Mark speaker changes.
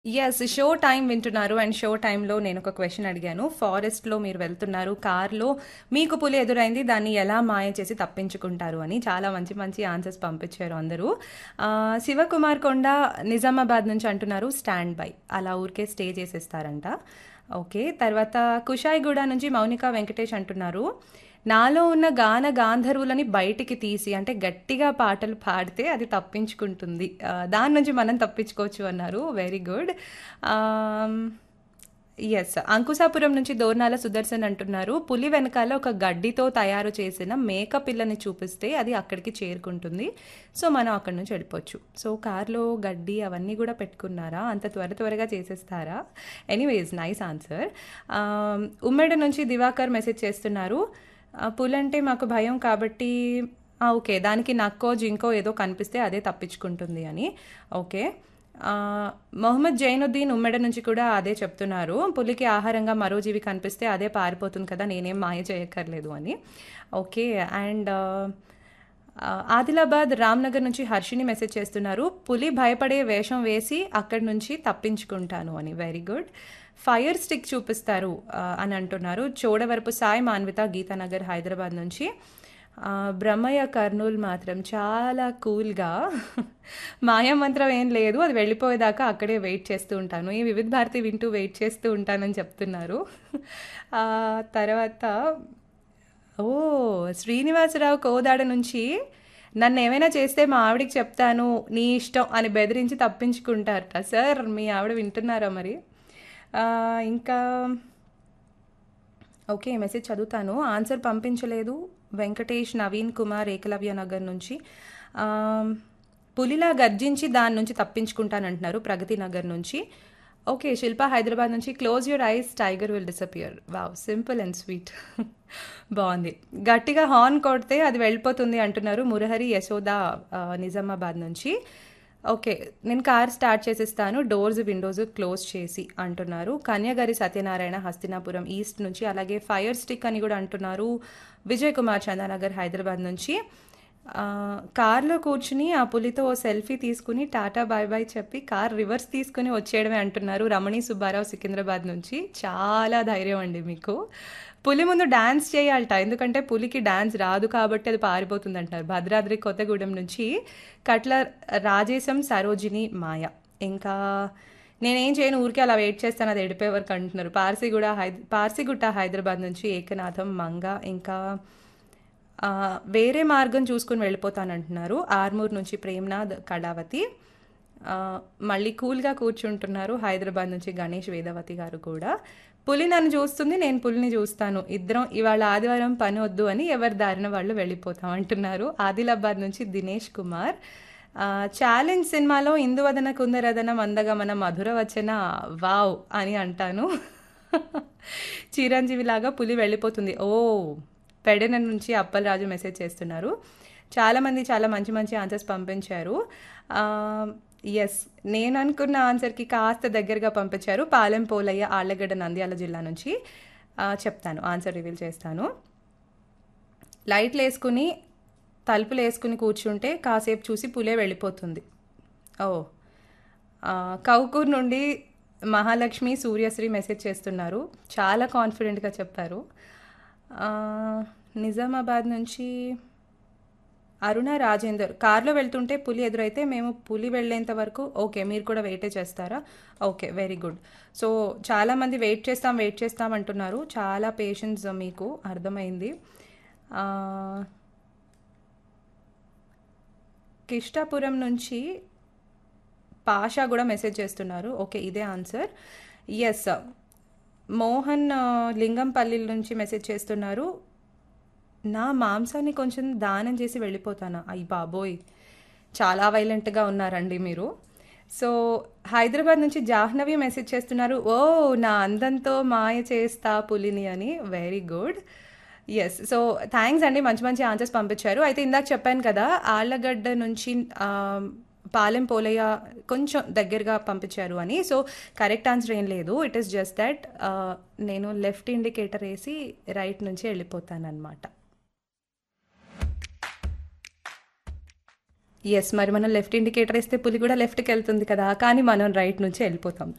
Speaker 1: Yes. Show time వింటున్నారు. And show టైమ్‌లో నేనొక క్వెషన్ అడిగాను. ఫారెస్ట్‌లో మీరు వెళ్తున్నారు. కార్‌లో మీకు పులి ఎదురైంది. దాన్ని ఎలా మాయ చేసి తప్పించుకుంటారు అని. చాలా మంచి మంచి ఆన్సర్స్ పంపించారు అందరూ. ఆహ్, శివకుమార్ కొండ నిజామాబాద్ నుంచి అంటున్నారు స్టాండ్ బై. అలా ఊరికే స్టే చేసేస్తారంట. ఓకే. తర్వాత కుషాయిగూడ నుంచి మౌనిక వెంకటేష్ అంటున్నారు. నాలో ఉన్న గాన గాంధర్వులని బయటికి తీసి అంటే గట్టిగా పాటలు పాడితే అది తప్పించుకుంటుంది. ఆహ్, దాని నుంచి మనం తప్పించుకోవచ్చు అన్నారు. Very good. Ah, yes. Ankushapuram నుంచి దోర్నాల సుదర్శన్ అంటున్నారు. పులి వెనకాల ఒక గడ్డితో తయారు చేసిన మేక పిల్లని చూపిస్తే అది అక్కడికి చేరుకుంటుంది. సో, మనం అక్కడి నుంచి వెళ్ళిపోవచ్చు. సో, కార్‌లో గడ్డి అవన్నీ గూడా పెట్టుకున్నారా? అంత త్వర త్వరగా చేసేస్తారా? Anyways nice answer. ఆహ్, ఉమ్మడి నుంచి దివాకర్ మెసేజ్ చేస్తున్నారు. ఆహ్, పులంటే మాకు భయం కాబట్టి ఆ! ఓకే. దానికి నక్కో, జింకో ఏదో కనిపిస్తే అదే తప్పించుకుంటుంది అని. ఓకే. ఆహ్, మొహమ్మద్ జైనుద్దీన్ ఉమ్మెడ నుంచి కూడా అదే చెప్తున్నారు. పులికి ఆహారంగా మరో జీవి కనిపిస్తే అదే పారిపోతుంది కదా! నేనేం మాయ చేయక్కర్లేదు అని. ఓకే. అండ్ ఆహ్, ఆదిలాబాద్ రామ్‌నగర్ నుంచి హర్షిని మెసేజ్ చేస్తున్నారు. పులి భయపడే వేషం వేసి అక్కడి నుంచి తప్పించుకుంటాను అని. Very good. ఫైర్ స్టిక్ చూపిస్తారు ఆహ్, అని అంటున్నారు. చోడవరపు సాయి మాన్విత గీతానగర్ హైదరాబాద్ నుంచి. ఆహ్, బ్రహ్మయ్య కర్నూల్ మాత్రం చాలా కూల్‌గా మాయామంత్రం ఏం లేదు. అది వెళ్ళిపోయేదాకా అక్కడే వెయిట్ చేస్తూ ఉంటాను. ఈ వివిధ భారతి వింటూ వెయిట్ చేస్తూ ఉంటానని చెప్తున్నారు. ఆహ్, తర్వాత ఓహ్! శ్రీనివాసరావు కోదాడ నుంచి నన్నేమైనా చేస్తే మా ఆవిడకి చెప్తాను. నీ ఇష్టం అని బెదిరించి తప్పించుకుంటారట. సార్ మీ ఆవిడ వింటున్నారా మరి? ఆహ్, ఇంకా ఓకే. ఈ మెసేజ్ చదువుతాను. ఆన్సర్ పంపించలేదు. వెంకటేష్, నవీన్ కుమార్ ఏకలవ్య నగర్ నుంచి. ఆహ్, పులిలా గర్జించి దాని నుంచి తప్పించుకుంటానంటున్నారు ప్రగతి నగర్ నుంచి. ఓకే. శిల్ప హైదరాబాద్ నుంచి close your eyes tiger will disappear. Wow! Simple and sweet. బావుంది. గట్టిగా హార్న్ కొడితే అది వెళ్ళిపోతుంది అంటున్నారు మురహరి యశోద ఆహ్, నిజామాబాద్ నుంచి. ఓకే. నేను కార్ స్టార్ట్ చేసేస్తాను. డోర్స్, విండోస్ క్లోజ్ చేసి అంటున్నారు. కన్యగారి సత్యనారాయణ హస్తినాపురం ఈస్ట్ నుంచి. అలాగే ఫైర్ స్టిక్ అని గూడా అంటున్నారు. విజయ్ కుమార్ చందానగర్ హైదరాబాద్ నుంచి. ఆహ్, కార్‌లో కూర్చుని ఆ పులితో ఓ సెల్ఫీ తీసుకొని టాటా బాయ్ బాయ్ చెప్పి కార్ రివర్స్ తీసుకొని వచ్చేయడమే అంటున్నారు. రమణి సుబ్బారావు సికింద్రాబాద్ నుంచి. చాలా ధైర్యం అండి మీకు. పులి ముందు డాన్స్ చేయాలట. ఎందుకంటే పులికి డాన్స్ రాదు కాబట్టి అది పారిపోతుందంటారు. భద్రాద్రి కొత్తగూడెం నుంచి కట్ల రాజేశం, సరోజిని, మాయ. ఇంకా నేనేం చేయను ఊరికే అలా వెయిట్ చేస్తాను అది ఎడిపోయే వరకు అంటున్నారు. పార్సిగూడ హైద్ పార్సిగుట్ట హైదరాబాద్ నుంచి ఏకనాథం, మంగ ఇంకా ఆహ్, వేరే మార్గం చూసుకొని వెళ్ళిపోతానంటున్నారు. ఆర్మూర్ నుంచి ప్రేమ్‌నాథ్, కళావతి. ఆహ్, మళ్ళీ కూల్‌గా కూర్చుంటున్నారు. హైదరాబాద్ నుంచి గణేష్ వేదవతి గారు కూడా. పులి నన్ను చూస్తుంది. నేను పులిని చూస్తాను. ఇద్దరం ఇవాళ ఆదివారం పని వద్దు అని ఎవరి దారిన వాళ్ళు వెళ్ళిపోతాం అంటున్నారు. ఆదిలాబాద్ నుంచి దినేష్ కుమార్. ఆహ్, 'ఛాలెంజ్' సినిమాలో ఇందువదన కుందరదన మందగమన మధుర వచన వావ్! అని అంటాను. చిరంజీవిలాగా పులి వెళ్ళిపోతుంది. ఓహ్! పెడెన నుంచి అప్పలరాజు మెసేజ్ చేస్తున్నారు. చాలామంది చాలా మంచి మంచి ఆన్సర్స్ పంపించారు. ఆహ్, యెస్. నేననుకున్న ఆన్సర్‌కి కాస్త దగ్గరగా పంపించారు. పాలెం పోలయ్య ఆళ్లగడ్డ నంద్యాల జిల్లా నుంచి. ఆహ్, చెప్తాను. ఆన్సర్ రివీల్ చేస్తాను. లైట్‌లేసుకుని, తలుపులేసుకుని కూర్చుంటే కాసేపు చూసి పులే వెళ్ళిపోతుంది. ఓహ్! ఆహ్, కౌకూర్ నుండి మహాలక్ష్మి, సూర్యశ్రీ మెసేజ్ చేస్తున్నారు. చాలా కాన్ఫిడెంట్‌గా చెప్పారు. ఆహ్, నిజామాబాద్ నుంచి అరుణ రాజేందర్. కార్‌లో వెళ్తుంటే పులి ఎదురైతే మేము పులి వెళ్ళేంత వరకు ఓకే. మీరు కూడా వెయిటే చేస్తారా? ఓకే. Very good. సో, చాలామంది వెయిట్ చేస్తాం, వెయిట్ చేస్తాం అంటున్నారు. చాలా పేషెన్స్ మీకు అర్థమైంది. ఆహ్ కిష్టాపురం నుంచి పాషా గూడా మెసేజ్ చేస్తున్నారు. ఓకే. ఇదే ఆన్సర్. యెస్. మోహన్ లింగంపల్లి నుంచి మెసేజ్ చేస్తున్నారు. నా మాంసాన్ని కొంచెం దానం చేసి వెళ్ళిపోతానా? అయ్య బాబోయ్! చాలా వైలెంట్‌గా ఉన్నారండి మీరు. సో, హైదరాబాద్ నుంచి జాహ్నవి మెసేజ్ చేస్తున్నారు. ఓహ్! నా అందంతో మాయ చేస్తా పులిని అని. Very good. Yes. So, thanks అండి. మంచి మంచి ఆన్సర్స్ పంపించారు. అయితే ఇందాక చెప్పాను కదా! ఆళ్లగడ్డ నుంచి ఆహ్, పాలెం పోలయ్య కొంచెం దగ్గరగా పంపించారు అని. సో, కరెక్ట్ ఆన్సర్ ఏం లేదు. ఇట్ ఈస్ జస్ట్ థట్ ఆహ్, నేను లెఫ్ట్ ఇండికేటర్ ఏసి రైట్ నుంచి వెళ్ళిపోతాననమాట. యెస్. మరి మనం లెఫ్ట్ ఇండికేటర్ ఏస్తే పులి కూడా లెఫ్ట్‌కెళ్తుంది కదా! కానీ మనం రైట్ నుంచి వెళ్ళిపోతాం.